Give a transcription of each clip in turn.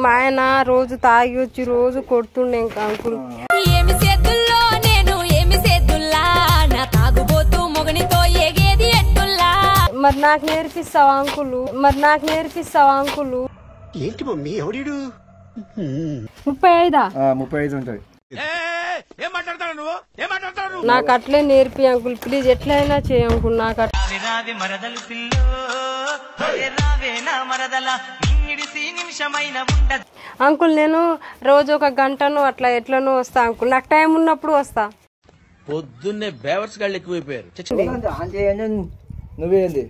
మా ఆయన రోజు తాగి వచ్చి రోజు కొడుతుండే ఇంకా అంకుల్ ఏమి సేతుల్లో నేను ఏమి సేతుల్లా నా తాగుబోతు మొగనితో ఎగేది ఎట్టుల్లా మరి నాకు నేర్పిస్తావా అంకులు మరి నాకు నేర్పిస్తావా అంకులు ఏంటి మమ్మీ ఎవడీడు ముప్పై ఐదా ముప్పై ఐదు ఉంటుంది నాకు అట్లే నేర్పి అంకుల్ ప్లీజ్ ఎట్లయినా చేయ అంకుల్ నాకు అట్లా రావి మరదలు పిల్లో రావే నా మరదల నిన్నిడిసి నిమిషమైన ఉండ అంకుల్ నేను రోజు ఒక గంటను అట్లా ఎట్లనో వస్తా అంకుల్ నాకు టైం ఉన్నప్పుడు వస్తా పొద్దున్నే బేవర్స్ గాళ్ళు ఎక్కువైపోయారు ఆన్ చేయండి నువ్వేంది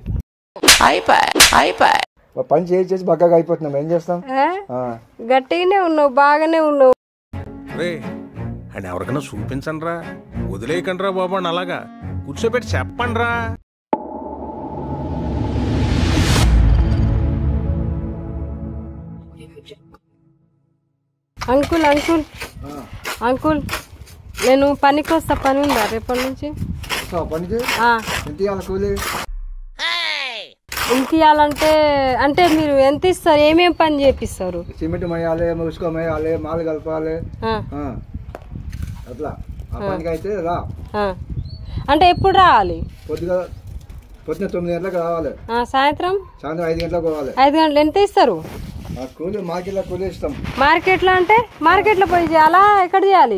ఒక పని చేసి చేసి బక్కగా అయిపోతున్నాం ఏం చేస్తాం ఏ? ఆ, గట్టిగానే ఉన్నావు బాగానే ఉన్నావు రే అని ఎవరికైనా చూపించండి రా వదిలేయకండి రా బాబు అని అలాగా కూర్చోబెట్టి చెప్పండి రా అంకుల్ అంకుల్ అంకుల్ నేను పనికి వస్తా పని ఉందా రేపటి నుంచి వస్తావా పనికి ఆ, ఎంత ఇవ్వాలి కూలి ఎంత ఇవ్వాలంటే అంటే మీరు ఎంత ఇస్తారు ఏమేం పని చేపిస్తారు సిమెంట్ మేయాలి ముసుక మేయాలి మాలు కలపాలి ఆ, ఆ, అట్లా ఆ పనికి అయితే రా ఆ. అంటే ఎప్పుడు రావాలి పొద్దుగా పొద్దున తొమ్మిది గంటలకు రావాలి ఆ, సాయంత్రం సాయంత్రం ఐదు గంటలకు పోవాలి ఐదు గంటలు ఎంత ఇస్తారు ఆ కూలి మార్కెట్లో కూలి ఇస్తాం మార్కెట్లో అంటే మార్కెట్లో పోయి చేయాలా ఎక్కడ చేయాలి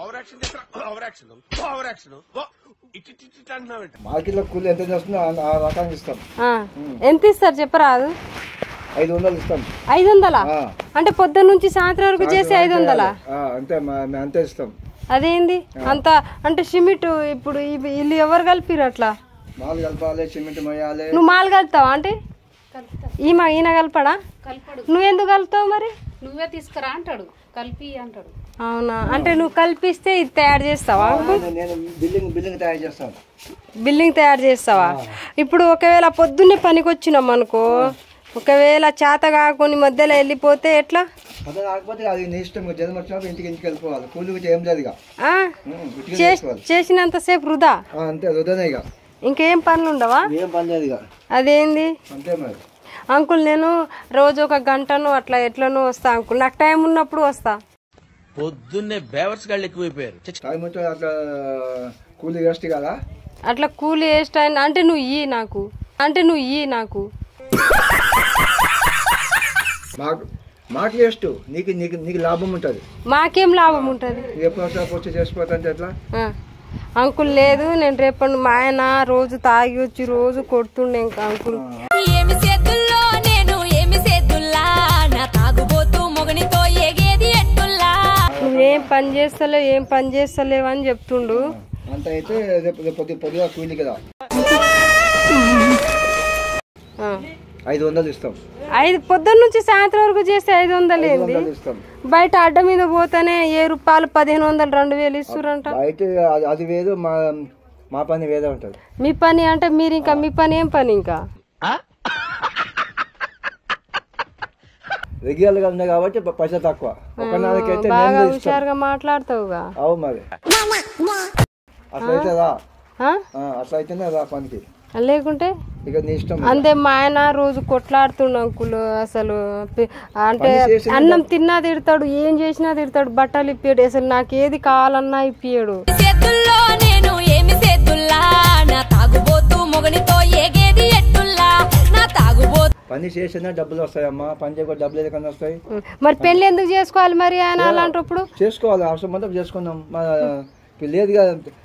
మార్కెట్లో కూలి ఎంత చేస్తుందో ఆ- ఆ రకానికి ఇస్తాం ఆ, ఎంత ఇస్తారు చెప్పరాదు ఐదు వందలు ఇస్తాం ఐదు వందలా ఆ. అంటే పొద్దున్న నుంచి సాయంత్రం వరకు చేసి ఐదు వందలా ఆ, అంతే మా- మేము అంతే ఇస్తాం అదేంది అంత అంటే సిమెంట్ ఇప్పుడు ఇవి- వీళ్ళు ఎవరు కలిపిరు అట్లా మాలు కలపాలి సిమెంట్ మేయాలి నువ్వు మాలు కలుపుతావా అంటే ఈమె ఈయన కలపడా నువ్వు ఎందుకు కలుపుతావు మరి నువ్వే తీసుకురా అంటాడు కలిపి అంటాడు అవునా అంటే నువ్వు కల్పిస్తే ఇది తయారు చేస్తావా నేను- నేను బిల్డింగ్ బిల్డింగ్ తయారు చేస్తాను బిల్డింగ్ తయారు చేస్తావా ఇప్పుడు ఒకవేళ పొద్దున్నే పనికి వచ్చినాం అనుకో ఒకవేళ చేత కాకొని మధ్యలో వెళ్ళిపోతే ఎట్లా అదే కాకపోతే అది నీ ఇష్టం జనం వచ్చినప్పుడు ఇంటికి ఇంటికి వెళ్ళిపోవాలి కూలికి ఏం లేదు ఇక ఆ? ఉమ్, ఉట్టిగా చే- చేసుకోవాలి. చేసినంతసేపు వృధా ఆ, అంతే వద్దనే ఇక ఇంకేం పనులు ఉండవా ఏం పని లేదు ఇక అదేంది అంతే మరి అంకుల్ నేను రోజు ఒక గంటను అట్లా ఎట్లనో వస్తా అంకుల్ నాకు టైం ఉన్నప్పుడు వస్తా పొద్దున్నే బేవర్స్ గాళ్ళు ఎక్కువైపోయారు టైం వచ్చి అట్లా కూలి వేస్ట్ కదా అట్లా కూలి వేస్ట్ అయిన అంటే నువ్వు ఇయ్యి నాకు అంటే నువ్వు ఇయ్యి నాకు మాకు మాకు వేస్ట్ నీకు నీకు నీకు లాభం ఉంటుంది మాకేం లాభం ఉంటుంది నువ్వు ఎప్పుడు వస్తా వచ్చి చేసిపోతా ఎట్లా ఆ. అంకుల్ లేదు నేను రేపటి మా ఆయన రోజు తాగి వచ్చి రోజు కొడుతుండే ఇంకా అంకుల్ ఏమి సేతుల్లో నేను ఏమి సేతుల్లా నా తాగుబోతు మొగనితో ఎగేది ఎట్టుల్లా నువ్వేం పని చేస్తలేవు ఏం పని చేస్తలేవు అని చెప్తుండు అంత అయితే రేపు రేపు పొద్దు పొద్దుగా కూలి కదా ఆ. ఐదు వందలు ఇస్తాం ఐదు పొద్దున్న నుంచి సాయంత్రం వరకు చేస్తే ఐదు వందలు ఐదు ఏంది వందలు ఇస్తాం బయట అడ్డ మీద పోతేనే ఏ రూపాయలు పదిహేను వందలు రెండు వేలు ఇస్తురంట అయితే అది- అది వేరు మా మా పని వేరే ఉంటుంది మీ పని అంటే మీరు ఇంకా మీ పని ఏం పని ఇంకా రెగ్యులర్ గా ఉన్నాయి కాబట్టి ప- పైసా తక్కువ ఒక నెలకైతే బాగా నేను ఇస్తాం హుషారుగా మాట్లాడతావుగా అవు మరి అట్లయితే రా ఆ? ఆ, అట్లయితేనే రా పనికి లేకుంటే ఇక నీ ఇష్టం అంతే మా ఆయన రోజు కొట్లాడుతుండు అంకుల్ అసలు పి- అంటే పని చేసిన అన్నం తిన్నా తిడతాడు ఏం చేసినా తిడతాడు బట్టలు ఇప్పాడు అసలు నాకు ఏది కావాలన్నా ఇప్పియాడు సేతుల్లో నేను ఏమి సేతుల్లా నా తాగుబోతు మొగనితో ఎగేది ఎట్టుల్లా నా తాగుబోతు పని చేసినా డబ్బులు వస్తాయమ్మా పని చేయకుండా డబ్బులు ఎందుకన్నా వస్తాయి మరి పెళ్లి ఎందుకు చేసుకోవాలి మరి ఆయన అలాంటప్పుడు చేసుకోవాలి అవసరం అంతా చేసుకుందాం మన ఇప్పుడు లేదుగా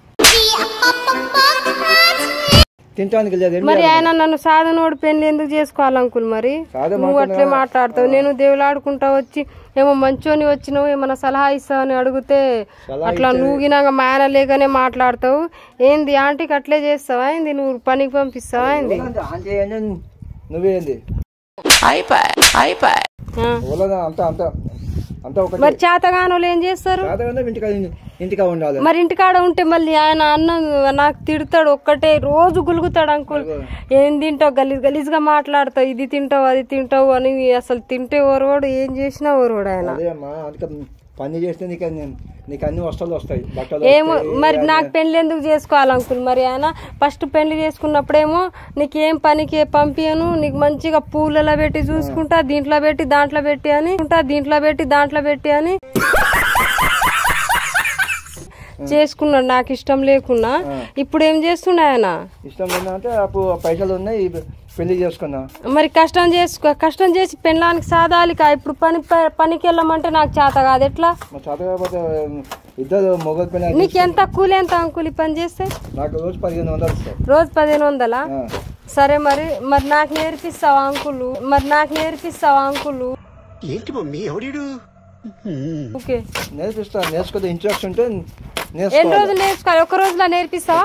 తినడానికి లేదు ఏం మరి చేయాలి? ఆయన నన్ను సాధనోడు పెళ్లి ఎందుకు చేసుకోవాలి అంకుల్ మరి సాధన నువ్వు అట్లే మాట్లాడతావు నేను దేవులాడుకుంటా వచ్చి ఏమో మంచోని వచ్చినావు ఏమన్నా సలహా ఇస్తావని అడిగితే సలహా అట్లా నువ్వుగినాక మేన లేకనే మాట్లాడతావు ఏంది ఆంటీకి అట్లే చేస్తావా ఏంది నువ్వు పనికి పంపిస్తావా ఏంది అంటే ఆన్ చేయండి నువ్వేంది ఆ. ఓలా అంత అంత అంత ఒకటి మరి చేతగానోళ్ళు ఏం చేస్తారు సాధారణ ఇంటికా ఇంటికా ఉండాలి మరి ఇంటికాడ ఉంటే మళ్ళీ ఆయన అన్నం నాకు తిడతాడు ఒక్కటే రోజు గులుగుతాడు అంకుల్ ఏం తింటావు గలీజ్ గలీజ్గా మాట్లాడతావు ఇది తింటావు అది తింటావు అని అసలు తింటే ఓరవాడు ఏం చేసినా ఓరవాడు ఆయన అదే అమ్మా అందుకే పని చేస్తే నీకు అన్ని నీకు అన్ని వస్తువులు వస్తాయి బట్టలు ఏమో వస్తాయి, మరి అన్ని- నాకు పెళ్లి ఎందుకు చేసుకోవాలి అంకుల్ మరి ఆయన ఫస్ట్ పెళ్లి చేసుకున్నప్పుడేమో నీకు ఏం పనికి పంపియను నీకు మంచిగా పూలలో పెట్టి చూసుకుంటా దీంట్లో పెట్టి దాంట్లో పెట్టి అని ఉంటా దీంట్లో పెట్టి దాంట్లో పెట్టి అని చేసుకున్నాడు నాకు ఇష్టం లేకున్నా ఇప్పుడు ఏం చేస్తున్నా ఆయన ఇష్టం ఏంటంటే అప్పుడు పైసలు ఉన్నాయి పెళ్లి చేసుకున్నా మరి కష్టం చేసుకో కష్టం చేసి పెళ్ళానికి సాధాలి కా ఇప్పుడు పని పనికి వెళ్ళమంటే నాకు చేత కాదు ఎట్లా మా చేత కాకపోతే ఇద్దరు మొగలు పని అయితే నీకు ఎంత కూలి ఎంత అంకుల్ ఈ పని చేస్తే నాకు రోజు పదిహేను వందలు ఇస్తాయి రోజు పదిహేను వందలా ఆ. సరే మరి మరి నాకు నేర్పిస్తావా అంకులు మరి నాకు నేర్పిస్తావా అంకులు ఏంటి మమ్మీ ఎవడీడు ఓకే నేర్పిస్తా నేర్చుకుంటే ఇంట్రెస్ట్ ఉంటే ఎన్ని నేర్చుకోవాలి రోజులు నేర్చుకోవాలి ఒక రోజులో నేర్పిస్తావా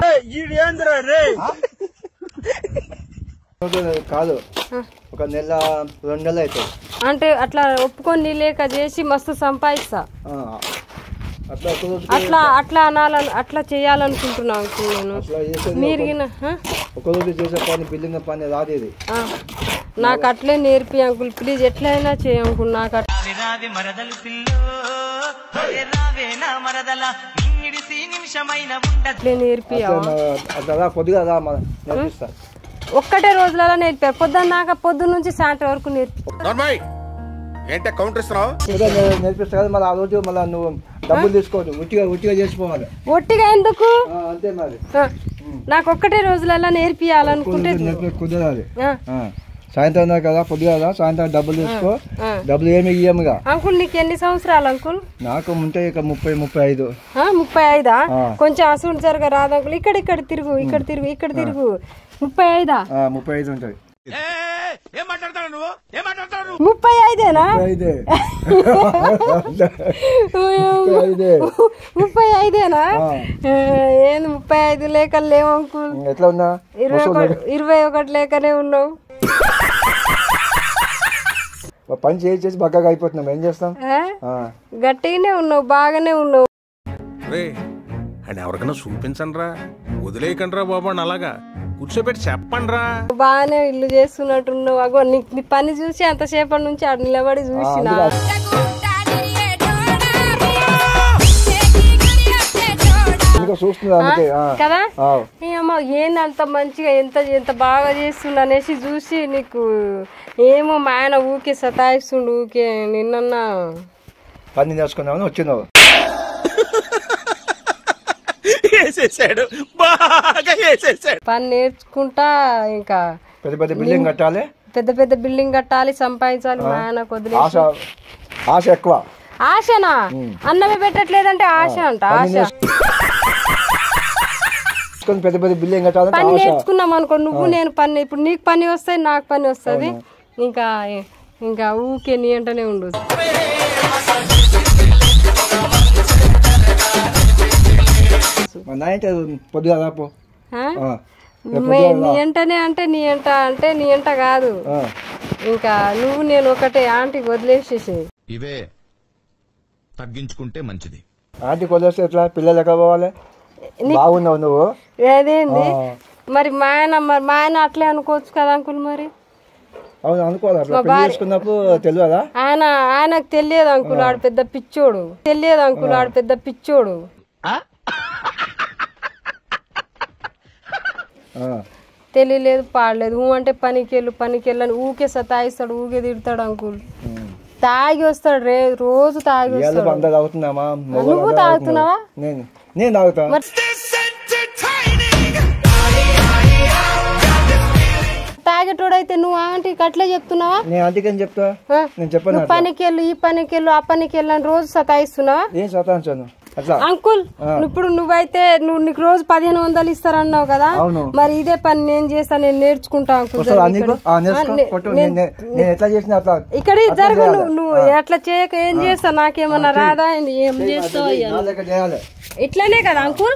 రోజులు కాదు ఒక నెల రెండు నెలలు అవుతాయి అంటే అట్లా ఒప్పుకొని నీ లేక చేసి మస్తు సంపాదిస్తా ఆ. అట్లా ఒక రోజు అట్లా అట్లా అనాలని అట్లా చేయాలనుకుంటున్నా అంకుల్ నేను అట్లా చేసేది మీరు గిన, ఆ? ఒక రోజు చేసే పని బిల్డింగ్ పని రాదు ఇది ఆ. నాకు అట్లే నేర్పి అంకుల్ ప్లీజ్ ఎట్లయినా చేయ అంకుల్ నాకు అట్లా రావి రావి మరదలు పిల్లో ఏ రావే నా మరదల నిన్నిడిసి నిమిషమైన ఉండదు అట్లే నేర్పి అట్లా మా- అట్లా రా కొద్దిగా రా మా- నేర్పిస్తా ఒక్కటే రోజులలో నేర్పారు పొద్దున్న నాక పొద్దున్న నుంచి సాయంత్రం వరకు నేర్పి నార్మల్ ఏంటే కౌంటర్ ఇస్తున్నావు కొద్దిగా నే- నేర్పిస్తా కదా మళ్ళీ ఆ రోజు మళ్ళీ నువ్వు డబ్బులు తీసుకోవద్దు ఉట్టిగా ఉట్టిగా చేసిపోవాలి ఒట్టిగా ఎందుకు ఆ, అంతే మరి ఆ, నాకు ఒక్కటే రోజులలో నేర్పియాలనుకుంటే నేర్పి కుదరాలి ఆ, ఆ. సాయంత్రం దాకా కదా పొద్దుగా రా, సాయంత్రం డబ్బులు తీసుకో ఆ. డబ్బులు ఏమి ఇయ్యముగా అంకుల్ నీకు ఎన్ని సంవత్సరాలు అంకుల్ నాకు ఉంటే ఇక ముప్పై ముప్పై ఐదు ఆ, ముప్పై ఐదా ఆ. కొంచెం అసలు జరగ రాదు అంకుల్ ఇక్కడ ఇక్కడ తిరుగు ఇక్కడ తిరుగు ఇక్కడ తిరుగు ముప్పై ఐదా ఆ, ముప్పై ఐదు ఉంటుంది ఏం మాట్లాడతావు నువ్వు ఏం మాట్లాడతావు నువ్వు ముప్పై ఐదేనా ముప్పై ఐదే ఓయమ్మ. ఐదే. ముప్పై ఐదేనా ఆ. ఆ, ఏంది ముప్పై ఐదు లేక లేవు అంకుల్ ఎట్లా ఉన్నా ఇరవై ఒకటి ఇరవై ఒకటి లేకనే ఉన్నావు పని చేసి చేసి బక్కగా అయిపోతున్నాం ఏం చేస్తాం ఆ? ఆ. గట్టిగానే ఉన్నావు బాగానే ఉన్నావు రే అని ఎవరికైనా చూపించండి రా వదిలేయకండి రా బాబు అని అలాగా కూర్చోబెట్టి చెప్పండి రా బాగానే ఇల్లు చేస్తున్నట్టున్నావు అగో నీ నీ పని చూసి అంతసేపటి నుంచి ఆడ నిలబడి చూసిన ఇంకా చూస్తున్నా అందుకే ఆ. కదా ఆ. ఏమో ఏంది అంత మంచిగా ఎంత ఎంత బాగా చేస్తుండు అనేసి చూసి నీకు ఏమో మా ఆయన ఊకే సతాయిస్తుండు ఊకే నిన్న పని నేర్చుకున్నామని వచ్చినావు వేసేసాడు బాగా వేసేసాడు పని నేర్చుకుంటా ఇంకా పెద్ద పెద్ద బిల్డింగ్ కట్టాలి పెద్ద పెద్ద బిల్డింగ్ కట్టాలి సంపాదించాలి మా ఆయన వదిలే ఆశ ఆశ ఎక్కువ ఆశనా అన్నమే పెట్టట్లేదంటే ఆశ అంట ఆశ నేర్చుకొని పెద్ద పెద్ద బిల్డింగ్ కట్టాలంటే పని ఆశ నేర్చుకున్నాం అనుకో నువ్వు నేను పని ఇప్పుడు నీకు పని వస్తుంది నాకు పని వస్తుంది ఇంకా ఇంకా ఊకే నీ అంటనే ఉండు మా నాయంటే పొద్దుగా రాపో ఆ? ఆ. మే- నీ ఎంటనే అంటే నీ ఎంట అంటే నీ ఎంట కాదు ఆ. ఇంకా నువ్వు నేను ఒకటే ఆంటీ వదిలేసేసి ఇవే తగ్గించుకుంటే మంచిది ఆంటీ కొలేస్తే ఎట్లా పిల్లలు ఎక్కడ పోవాలి బాగున్నావు నువ్వు అదేంది ఆ. మరి మా ఆయన మరి మా ఆయన అట్లే అనుకోవచ్చు కదా అంకుల్ మరి అవును అనుకోవాలి అట్లా పెళ్లి చేసుకున్నప్పుడు తెలియదా ఆయన ఆయనకు తెలియదు అంకుల్ ఆడు పెద్ద పిచ్చోడు తెలియదు అంకుల్ ఆడు పెద్ద పిచ్చోడు ఆ. తెలియలేదు పాడలేదు ఊ అంటే పనికి వెళ్ళు పనికి వెళ్ళని ఊకే సతాయిస్తాడు ఊకే తిడతాడు అంకుల్ తాగి వస్తాడు రే రోజు తాగి ఇవాళ వస్తాడు అందరు తాగుతున్నామా మగవాళ్ళు నువ్వు అందరూ తాగుతున్నావా? నేను నేను తాగుతా మరి తాగేటోడైతే నువ్వు ఆంటీకి అట్లే చెప్తున్నావా నేను ఆంటీకి చెప్తా ఆ? నేను చెప్పను నువ్వు పనికి వెళ్ళు ఈ పనికి వెళ్ళు ఆ పనికి వెళ్ళు అని రోజు సతాయిస్తున్నావా ఏం సతాంచాను అట్లా అంకుల్ ఇప్పుడు నువ్వైతే నువ్వు నీకు రోజు పదిహేను వందలు ఇస్తారన్నావు కదా అవును. మరి ఇదే పని నేను చేస్తా నేను నేర్చుకుంటా అంకుల్ వస్తుందా జర నీకు ఇక్కడ. ఆ, నేర్చుకో ఆ, నే- కొట్టు నేను- నేను నేను ఎట్లా చేసిన అట్లా ఇక్కడ అట్లా జరుగు చేయాలి. నువ్వు నువ్వు అట్లా చేయక ఏం చేస్తావు నాకేమన్నా రాదా ఏం చేస్తావు అయ్యా నా లెక్క చేయాలి ఇట్లానే కదా అంకుల్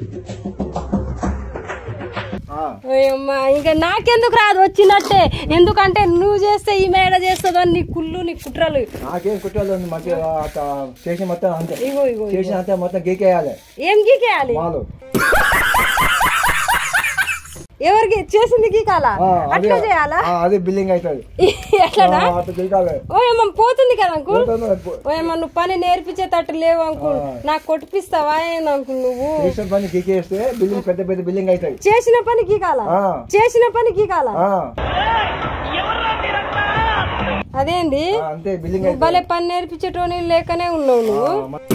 ఆ. ఓయమ్మా, ఇంకా నాకెందుకు రాదు వచ్చినట్టే ఎందుకంటే నువ్వు చేస్తే ఈ మేడ చేస్తుందో నీ కుళ్ళు నీ కుట్రలు నాకేం కుట్రాలు ఉంది మంచిగా అట్లా చేసి మొత్తం అంతే ఇగో ఇగో చేసిన అంతే మొత్తం గీకేయాలి ఏం గీకేయాలి మాలు ఎవరికి చేసింది గీకాలా ఆ, అదే అట్లా చేయాలా ఆ, అదే బిల్లింగ్ అవుతుంది ఎట్లనా అట్లా గీకాలి ఓ ఏమో పోతుంది కదా అంకుల్ పోతుంది, పో- ఓ ఏమో నువ్వు పని నేర్పించేటట్టు లేవు అంకుల్ నాకు కొట్టిపిస్తావా ఏంది అంకుల్ నువ్వు చేసిన పని గీకేస్తే బిల్లింగ్ పెద్ద పెద్ద బిల్లింగ్ అవుతాయి చేసిన పని గీకాలా ఆ. చేసిన పని గీకాలా ఆ, అదేంది ఆ, అంతే బిల్లింగ్ నువ్వు భలే పని నేర్పించేటోని లేకనే ఉన్నావు నువ్వు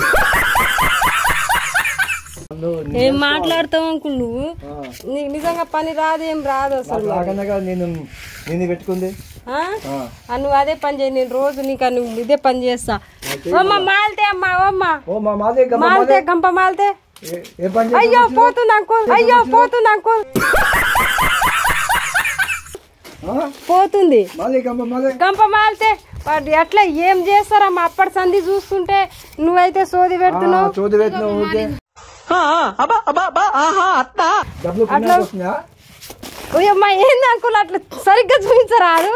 ఏం మాట్లాడతావు అంకుల్ నువ్వు నీకు నిజంగా పని రాదు ఏం రాదు అసలు రాకనగా నేను నేను పెట్టుకుంది ఆ? ఆ, నువ్వు అదే పని చేయి నేను రోజు నీకు నువ్వు ఇదే పని చేస్తా ఓమ్మ మాల్తే అమ్మా ఓమ్మ ఓ మా మాదే గమ్మ మాల్తే మాదే. గంప మాల్తే ఏ- ఏ పని చేసి అయ్యో పోతుంది అంకుల్ అయ్యో పోతుంది అంకుల్ ఆ? పోతుంది మాదే గమ్మ మాదే గంప మాల్తే వాడు ఎట్లా ఏం చేస్తారమ్మా అప్పటి సంధి చూస్తుంటే నువ్వైతే సోది పెడుతున్నావు చూది పెట్టిన ఊరికే డబ్బులు పుణ్యానికి వస్తున్నాయా ఓయమ్మా ఏంది అంకుల్ అట్లా సరిగ్గా చూపించరాదు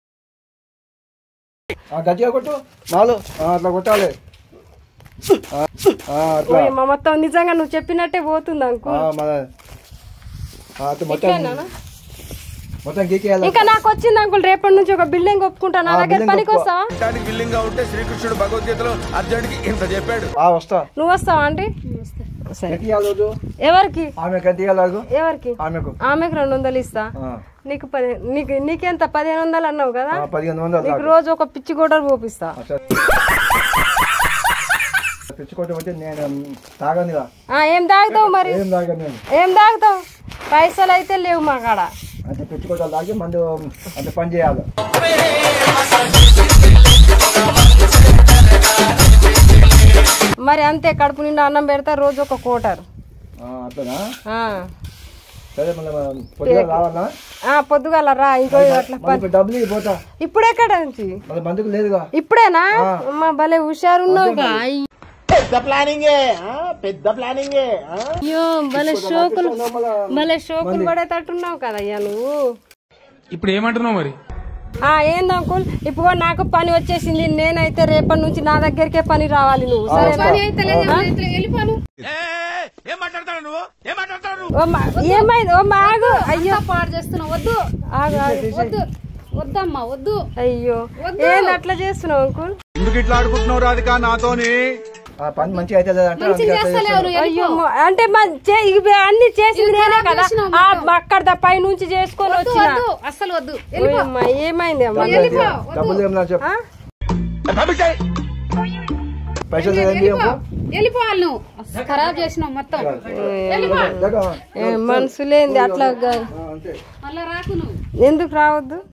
ఆ, గట్టిగా కొట్టు నాలుగు ఆ, అట్లా కొట్టాలి ఆ, ఆ, అట్లా ఓయమ్మా మొత్తం నిజంగా నువ్వు చెప్పినట్టే పోతుంది ఆ, అంకుల్ మన ఆ, అట్లా మొత్తం మొత్తం గీకేయాలి ఇంకా నాకు వచ్చింది అంకుల్ రేపటి నుంచి ఒక బిల్డింగ్ ఒప్పుకుంటా నా ఆ, దగ్గర బిల్డింగ్ పనికి ఒప్పుకో. వస్తావా దానికి విల్లింగ్ గా ఉంటే శ్రీకృష్ణుడు భగవద్గీతలో అర్జునుడికి ఇంత చెప్పాడు ఆ, వస్తా నువ్వు వస్తావా ఆంటీ సరే ఎంత ఇవ్వాలి రోజు ఎవరికి ఆమెకు ఎంత ఇవ్వాలి అడుగు ఎవరికి ఆమెకు ఆమెకు రెండు వందలు ఇస్తా ఆ, నీకు పది నీకు నీకెంత పదిహేను వందలు అన్నావు కదా ఆ, పదిహేను వందలు నీకు దాకా. రోజు ఒక పిచ్చి గోడలు పోపిస్తా ఆ, సరే. తెచ్చుకోవటం అంటే నేను తాగనిగా ఆ, ఏం తాగుతావు మరి ఏం తాగను నేను ఏం తాగుతావు పైసలు అయితే లేవు మా కాడ అంటే పెట్టుకోవటం తాగి మందు అంటే పని చేయాలి మరి అంతే కడుపు నిండా అన్నం పెడతా రోజు ఒక కోటర్ ఆ, అట్లనా ఆ. సరే మళ్ళీ మనం పొద్దుగా రావాలా ఆ, పొద్దుగాల రా ఇంకో అట్లా మళ్ళీ ఇప్పుడు డబ్బులు ఇవ్వి పోతా ఇప్పుడు ఎక్కడ నుంచి మళ్ళీ మందుకు లేదుగా ఇప్పుడేనా అమ్మా భలే హుషారున్నావుగా పెద్ద ప్లానింగే పెద్ద ప్లానింగే అయ్యో భలే షోకులు భలే షోకులు పడేటట్టున్నావు కదయ్యా నువ్వు ఇప్పుడు ఏమంటున్నావు మరి ఆ ఏంది అంకుల్ ఇప్పుడు నాకు పని వచ్చేసింది నేనైతే రేపటి నుంచి నా దగ్గరికే పని రావాలి నువ్వు సరేనా వెళ్ళిపోను ఏం మాట్లాడతాడు నువ్వు ఏం మాట్లాడతాడు నువ్వు ఓ మా- ఏమైంది ఓ మా ఆగు అయ్యో పాడు చేస్తున్నావు వద్దు ఆగు ఆగు వద్దు వద్దమ్మా వద్దు అయ్యో ఏంది అట్లా చేస్తున్నావు అంకుల్ ఎందుకు ఇట్లా ఆడుకుంటున్నావు రాధిక నాతోని ఆ పని మంచిగా అయితే లేదంటే అందుకే అట్లా చేస్తలేవు నువ్వు అయ్యో మ- అంటే మా చే- ఇవి అన్ని చేసింది నేనే కదా ఆ అక్కడ పై నుంచి చేసుకొని వద్దు వచ్చిన వద్దు అస్సలు వద్దు ఓయమ్మా, ఏమైంది అమ్మా చేస్తాను. డబ్బులు ఏమన్నా చెప్పు ఆ? పైసలు ఏం చేయము వెళ్ళిపోవాలి నువ్వు అస్సలు ఖరాబ్ చేసినావు మొత్తం దగ్గర. ఏ, మనసులేంది అట్లా గా- ఆ, అంతే మళ్ళా రాకు నువ్వు ఎందుకు రావద్దు